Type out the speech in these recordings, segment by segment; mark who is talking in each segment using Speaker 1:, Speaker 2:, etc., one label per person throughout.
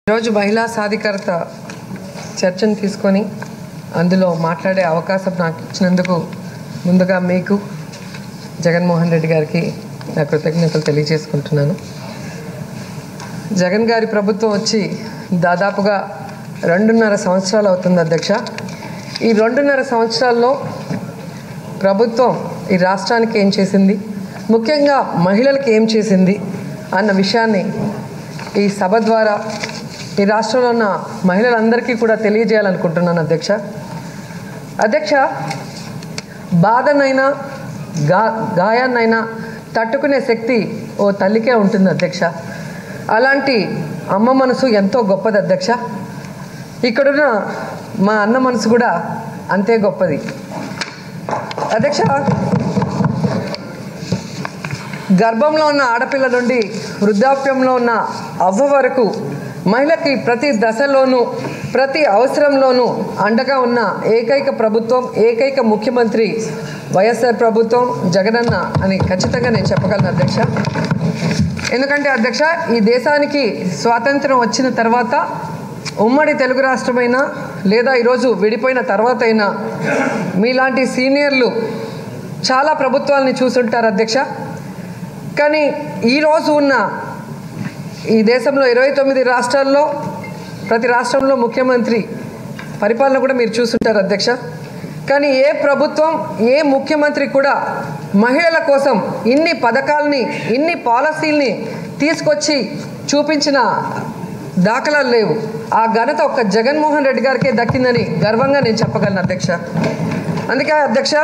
Speaker 1: ఈరోజు మహిళా సాధికారత చర్చను తీసుకొని అందులో మాట్లాడే అవకాశం నాకు ఇచ్చినందుకు ముందుగా మీకు జగన్మోహన్ రెడ్డి గారికి నా కృతజ్ఞతలు తెలియజేసుకుంటున్నాను జగన్ గారి ప్రభుత్వం వచ్చి దాదాపుగా రెండున్నర సంవత్సరాలు అవుతుంది అధ్యక్ష ఈ రెండున్నర సంవత్సరాల్లో ప్రభుత్వం ఈ రాష్ట్రానికి ఏం చేసింది ముఖ్యంగా మహిళలకు ఏం చేసింది అన్న విషయాన్ని ఈ సభ ద్వారా ఈ రాష్ట్రంలో ఉన్న మహిళలందరికీ కూడా తెలియజేయాలనుకుంటున్నాను అధ్యక్ష అధ్యక్ష బాధనైనా గా గాయాన్నైనా తట్టుకునే శక్తి ఓ తల్లికే ఉంటుంది అధ్యక్ష అలాంటి అమ్మ మనసు ఎంతో గొప్పది అధ్యక్ష ఇక్కడున్న మా అన్న మనసు కూడా అంతే గొప్పది అధ్యక్ష గర్భంలో ఉన్న ఆడపిల్ల నుండి వృద్ధాప్యంలో ఉన్న అవ్వ వరకు మహిళకి ప్రతి దశలోనూ ప్రతి అవసరంలోనూ అండగా ఉన్న ఏకైక ప్రభుత్వం ఏకైక ముఖ్యమంత్రి వైఎస్ఆర్ ప్రభుత్వం జగనన్న అని ఖచ్చితంగా నేను చెప్పగలను అధ్యక్ష ఎందుకంటే అధ్యక్ష ఈ దేశానికి స్వాతంత్రం వచ్చిన తర్వాత ఉమ్మడి తెలుగు రాష్ట్రమైనా లేదా ఈరోజు విడిపోయిన తర్వాత అయినా మీలాంటి సీనియర్లు చాలా ప్రభుత్వాలని చూసుంటారు అధ్యక్ష కానీ ఈరోజు ఉన్న ఈ దేశంలో ఇరవై తొమ్మిది రాష్ట్రాల్లో ప్రతి రాష్ట్రంలో ముఖ్యమంత్రి పరిపాలన కూడా మీరు చూసుంటారు అధ్యక్ష కానీ ఏ ప్రభుత్వం ఏ ముఖ్యమంత్రి కూడా మహిళల కోసం ఇన్ని పథకాలని ఇన్ని పాలసీల్ని తీసుకొచ్చి చూపించిన దాఖలాలు లేవు ఆ ఘనత ఒక్క జగన్మోహన్ రెడ్డి గారికే దక్కిందని గర్వంగా నేను చెప్పగలను అధ్యక్ష అందుకే అధ్యక్ష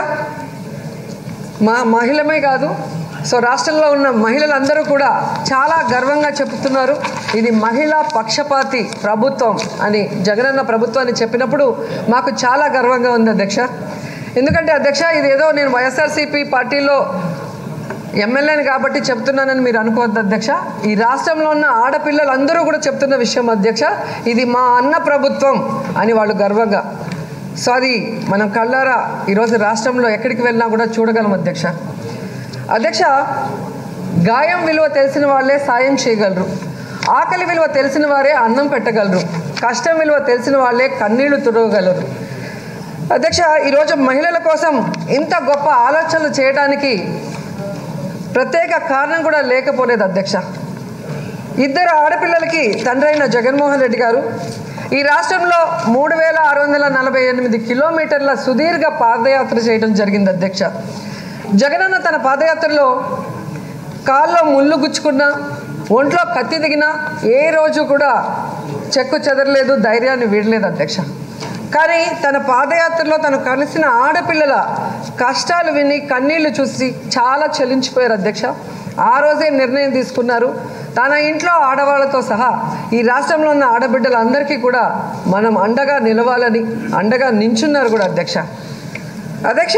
Speaker 1: మా మహిళమే కాదు సో రాష్ట్రంలో ఉన్న మహిళలందరూ కూడా చాలా గర్వంగా చెప్తున్నారు ఇది మహిళా పక్షపాతి ప్రభుత్వం అని జగనన్న ప్రభుత్వాన్ని చెప్పినప్పుడు మాకు చాలా గర్వంగా ఉంది అధ్యక్ష ఎందుకంటే అధ్యక్ష ఇది ఏదో నేను వైఎస్ఆర్సీపీ పార్టీలో ఎమ్మెల్యేని కాబట్టి చెప్తున్నానని మీరు అనుకోవద్దు అధ్యక్ష ఈ రాష్ట్రంలో ఉన్న ఆడపిల్లలందరూ కూడా చెప్తున్న విషయం అధ్యక్ష ఇది మా అన్న ప్రభుత్వం అని వాళ్ళు గర్వంగా సో అది మనం కళ్ళారా ఈరోజు రాష్ట్రంలో ఎక్కడికి వెళ్ళినా కూడా చూడగలం అధ్యక్ష అధ్యక్ష గాయం విలువ తెలిసిన వాళ్ళే సాయం చేయగలరు ఆకలి విలువ తెలిసిన వారే అన్నం పెట్టగలరు కష్టం విలువ తెలిసిన వాళ్ళే కన్నీళ్లు తుడవగలరు అధ్యక్ష ఈరోజు మహిళల కోసం ఇంత గొప్ప ఆలోచనలు చేయడానికి ప్రత్యేక కారణం కూడా లేకపోలేదు అధ్యక్ష ఇద్దరు ఆడపిల్లలకి తండ్రైన జగన్మోహన్ రెడ్డి గారు ఈ రాష్ట్రంలో మూడు వేల ఆరు వందల నలభై ఎనిమిది కిలోమీటర్ల సుదీర్ఘ పాదయాత్ర చేయడం జరిగింది అధ్యక్ష జగనన్న తన పాదయాత్రలో కాల్లో ముళ్ళు గుచ్చుకున్నా ఒంట్లో కత్తి దిగినా ఏ రోజు కూడా చెక్కు చెదరలేదు ధైర్యాన్ని వీడలేదు అధ్యక్ష కానీ తన పాదయాత్రలో తను కలిసిన ఆడపిల్లల కష్టాలు విని కన్నీళ్లు చూసి చాలా చెల్లించిపోయారు అధ్యక్ష ఆ రోజే నిర్ణయం తీసుకున్నారు తన ఇంట్లో ఆడవాళ్ళతో సహా ఈ రాష్ట్రంలో ఉన్న ఆడబిడ్డలందరికీ కూడా మనం అండగా నిలవాలని అండగా నించున్నారు కూడా అధ్యక్ష అధ్యక్ష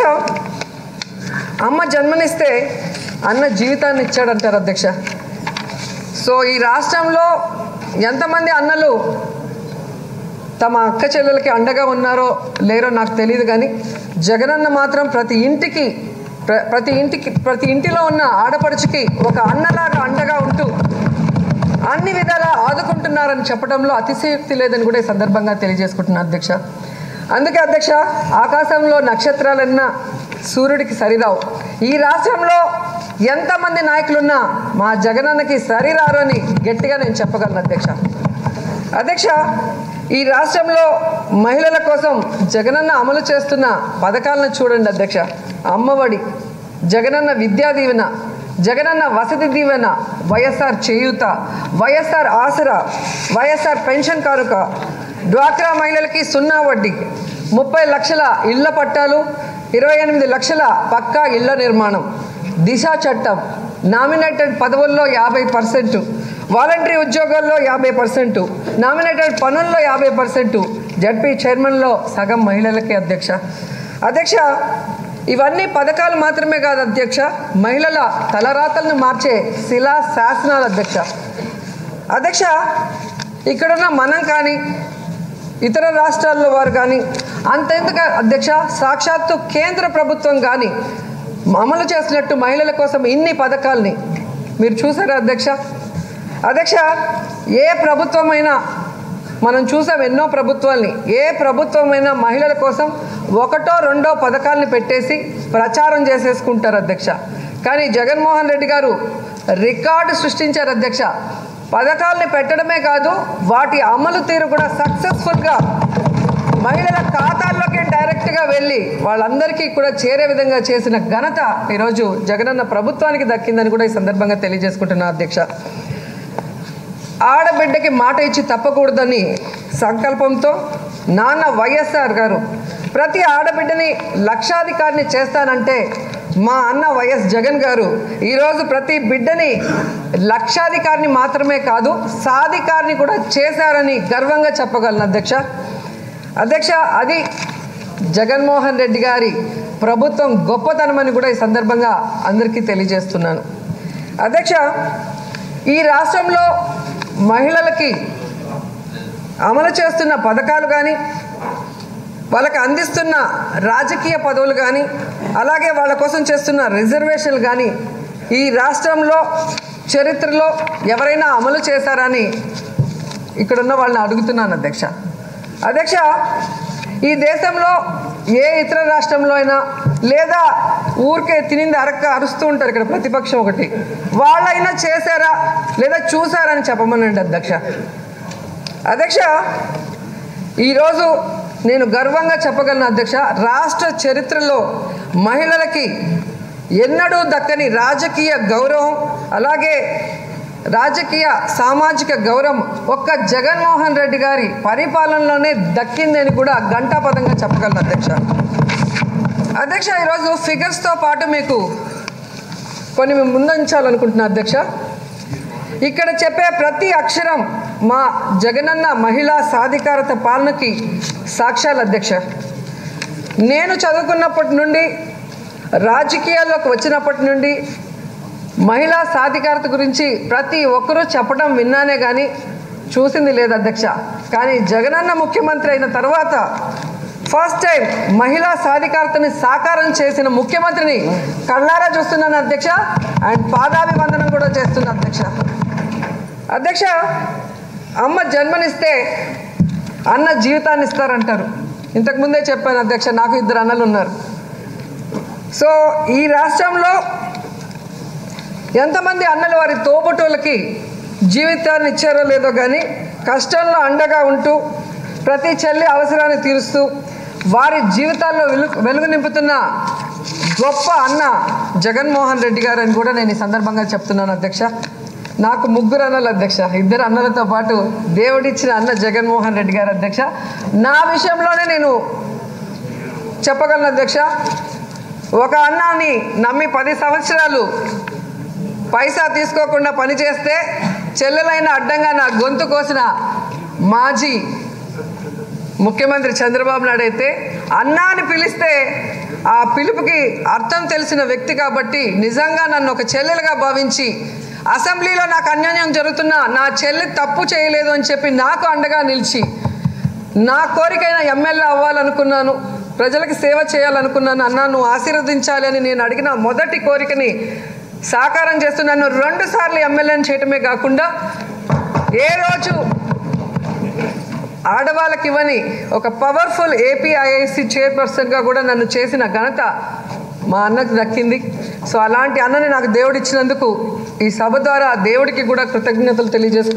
Speaker 1: అమ్మ జన్మనిస్తే అన్న జీవితాన్ని ఇచ్చాడంటారు అధ్యక్ష సో ఈ రాష్ట్రంలో ఎంతమంది అన్నలు తమ అక్క చెల్లెలకి అండగా ఉన్నారో లేరో నాకు తెలియదు కానీ జగనన్న మాత్రం ప్రతి ఇంటికి ప్ర- ప్రతి ఇంటికి ప్రతి ఇంటిలో ఉన్న ఆడపడుచుకి ఒక అన్నలాగా అండగా ఉంటూ అన్ని విధాలా ఆదుకుంటున్నారని చెప్పడంలో అతిశయోక్తి లేదని కూడా ఈ సందర్భంగా తెలియజేసుకుంటున్నాను అధ్యక్ష అందుకే అధ్యక్ష ఆకాశంలో నక్షత్రాలన్నా సూర్యుడికి సరిరావు ఈ రాష్ట్రంలో ఎంతమంది నాయకులున్నా మా జగనన్నకి సరిరారు అని గట్టిగా నేను చెప్పగలను అధ్యక్ష అధ్యక్ష ఈ రాష్ట్రంలో మహిళల కోసం జగనన్న అమలు చేస్తున్న పథకాలను చూడండి అధ్యక్ష అమ్మఒడి జగనన్న విద్యా దీవెన జగనన్న వసతి దీవెన వైఎస్ఆర్ చేయూత వైఎస్ఆర్ ఆసరా వైఎస్ఆర్ పెన్షన్ కానుక డ్వాక్రా మహిళలకి సున్నా వడ్డీ ముప్పై లక్షల ఇళ్ల పట్టాలు ఇరవై ఎనిమిది లక్షల పక్కా ఇళ్ల నిర్మాణం దిశ చట్టం నామినేటెడ్ పదవుల్లో యాభై పర్సెంట్ వాలంటరీ ఉద్యోగాల్లో యాభై పర్సెంట్ నామినేటెడ్ పనుల్లో యాభై పర్సెంట్ జడ్పీ చైర్మన్లో సగం మహిళలకే అధ్యక్ష అధ్యక్ష ఇవన్నీ పథకాలు మాత్రమే కాదు అధ్యక్ష మహిళల తలరాతలను మార్చే శిలా శాసనాలు అధ్యక్ష అధ్యక్ష ఇక్కడున్న మనం కానీ ఇతర రాష్ట్రాల్లో వారు కానీ అంతెందుకు అధ్యక్ష సాక్షాత్తు కేంద్ర ప్రభుత్వం కానీ అమలు చేసినట్టు మహిళల కోసం ఇన్ని పథకాల్ని మీరు చూసారా అధ్యక్ష అధ్యక్ష ఏ ప్రభుత్వమైనా మనం చూసాం ఎన్నో ప్రభుత్వాల్ని ఏ ప్రభుత్వమైనా మహిళల కోసం ఒకటో రెండో పథకాల్ని పెట్టేసి ప్రచారం చేసేసుకుంటారు అధ్యక్ష కానీ జగన్మోహన్ రెడ్డి గారు రికార్డు సృష్టించారు అధ్యక్ష పథకాల్ని పెట్టడమే కాదు వాటి అమలు తీరు కూడా సక్సెస్ఫుల్గా మహిళల ఖాతాల్లోకి డైరెక్ట్గా వెళ్ళి వాళ్ళందరికీ కూడా చేరే విధంగా చేసిన ఘనత ఈరోజు జగనన్న ప్రభుత్వానికి దక్కిందని కూడా ఈ సందర్భంగా తెలియజేసుకుంటున్నా అధ్యక్ష ఆడబిడ్డకి మాట ఇచ్చి తప్పకూడదని సంకల్పంతో నాన్న వైఎస్ఆర్ గారు ప్రతి ఆడబిడ్డని లక్షాధికారిని చేస్తానంటే మా అన్న వైఎస్ జగన్ గారు ఈరోజు ప్రతి బిడ్డని లక్షాధికారిని మాత్రమే కాదు సాధికారిని కూడా చేశారని గర్వంగా చెప్పగలను అధ్యక్ష అధ్యక్ష అది జగన్మోహన్ రెడ్డి గారి ప్రభుత్వం గొప్పతనమని కూడా ఈ సందర్భంగా అందరికీ తెలియజేస్తున్నాను అధ్యక్ష ఈ రాష్ట్రంలో మహిళలకి అమలు చేస్తున్న పథకాలు కానీ వాళ్ళకి అందిస్తున్న రాజకీయ పదవులు కానీ అలాగే వాళ్ళ కోసం చేస్తున్న రిజర్వేషన్లు కానీ ఈ రాష్ట్రంలో చరిత్రలో ఎవరైనా అమలు చేశారని ఇక్కడున్న వాళ్ళని అడుగుతున్నాను అధ్యక్ష అధ్యక్ష ఈ దేశంలో ఏ ఇతర రాష్ట్రంలో అయినా లేదా ఊరికే తినింది అరక్క అరుస్తూ ఉంటారు ఇక్కడ ప్రతిపక్షం ఒకటి వాళ్ళైనా చేశారా లేదా చూసారని చెప్పమనండి అధ్యక్ష అధ్యక్ష ఈరోజు నేను గర్వంగా చెప్పగలను అధ్యక్ష రాష్ట్ర చరిత్రలో మహిళలకి ఎన్నడూ దక్కని రాజకీయ గౌరవం అలాగే రాజకీయ సామాజిక గౌరవం ఒక్క జగన్మోహన్ రెడ్డి గారి పరిపాలనలోనే దక్కిందని కూడా ఘంటాపదంగా చెప్పగలను అధ్యక్ష అధ్యక్ష ఈరోజు ఫిగర్స్తో పాటు మీకు కొన్ని మేము ముందుంచాలనుకుంటున్నా అధ్యక్ష ఇక్కడ చెప్పే ప్రతి అక్షరం మా జగనన్న మహిళా సాధికారత పాలనకి సాక్ష్యాలు అధ్యక్ష నేను చదువుకున్నప్పటి నుండి రాజకీయాల్లోకి వచ్చినప్పటి నుండి మహిళా సాధికారత గురించి ప్రతి ఒక్కరూ చెప్పడం విన్నానే కానీ చూసింది లేదు అధ్యక్ష కానీ జగనన్న ముఖ్యమంత్రి అయిన తర్వాత ఫస్ట్ టైం మహిళా సాధికారతని సాకారం చేసిన ముఖ్యమంత్రిని కళ్ళారా చూస్తున్నాను అధ్యక్ష అండ్ పాదాభివందనం కూడా చేస్తున్నా అధ్యక్ష అధ్యక్ష అమ్మ జన్మనిస్తే అన్న జీవితాన్ని ఇస్తారంటారు ఇంతకుముందే చెప్పాను అధ్యక్ష నాకు ఇద్దరు అన్నలు ఉన్నారు సో ఈ రాష్ట్రంలో ఎంతమంది అన్నలు వారి తోబుట్టువులకి జీవితాన్ని ఇచ్చారో లేదో కానీ కష్టంలో అండగా ఉంటూ ప్రతి చెల్లి అవసరాన్ని తీరుస్తూ వారి జీవితాల్లో వెలుగు వెలుగు నింపుతున్న గొప్ప అన్న జగన్మోహన్ రెడ్డి గారు అని కూడా నేను ఈ సందర్భంగా చెప్తున్నాను అధ్యక్ష నాకు ముగ్గురు అన్నలు అధ్యక్ష ఇద్దరు అన్నలతో పాటు దేవుడిచ్చిన అన్న జగన్మోహన్ రెడ్డి గారు అధ్యక్ష నా విషయంలోనే నేను చెప్పగలను అధ్యక్ష ఒక అన్నాన్ని నమ్మి పది సంవత్సరాలు పైసా తీసుకోకుండా పనిచేస్తే చెల్లెలైన అడ్డంగా నా గొంతు కోసిన మాజీ ముఖ్యమంత్రి చంద్రబాబు నాయుడు అయితే అన్నా అని పిలిస్తే ఆ పిలుపుకి అర్థం తెలిసిన వ్యక్తి కాబట్టి నిజంగా నన్ను ఒక చెల్లెలుగా భావించి అసెంబ్లీలో నాకు అన్యాయం జరుగుతున్నా నా చెల్లి తప్పు చేయలేదు అని చెప్పి నాకు అండగా నిలిచి నా కోరికైన ఎమ్మెల్యే అవ్వాలనుకున్నాను ప్రజలకు సేవ చేయాలనుకున్నాను అన్నా నువ్వు ఆశీర్వదించాలి అని నేను అడిగిన మొదటి కోరికని సాకారం చేస్తూ నన్ను రెండు సార్లు ఎమ్మెల్యేని చేయటమే కాకుండా ఏ రోజు ఆడవాళ్ళకి ఇవ్వని ఒక పవర్ఫుల్ ఏపీఐఐసి చైర్పర్సన్గా కూడా నన్ను చేసిన ఘనత మా అన్నకు దక్కింది సో అలాంటి అన్నని నాకు దేవుడు ఇచ్చినందుకు ఈ సభ ద్వారా దేవుడికి కూడా కృతజ్ఞతలు తెలియజేసుకుంటున్నాను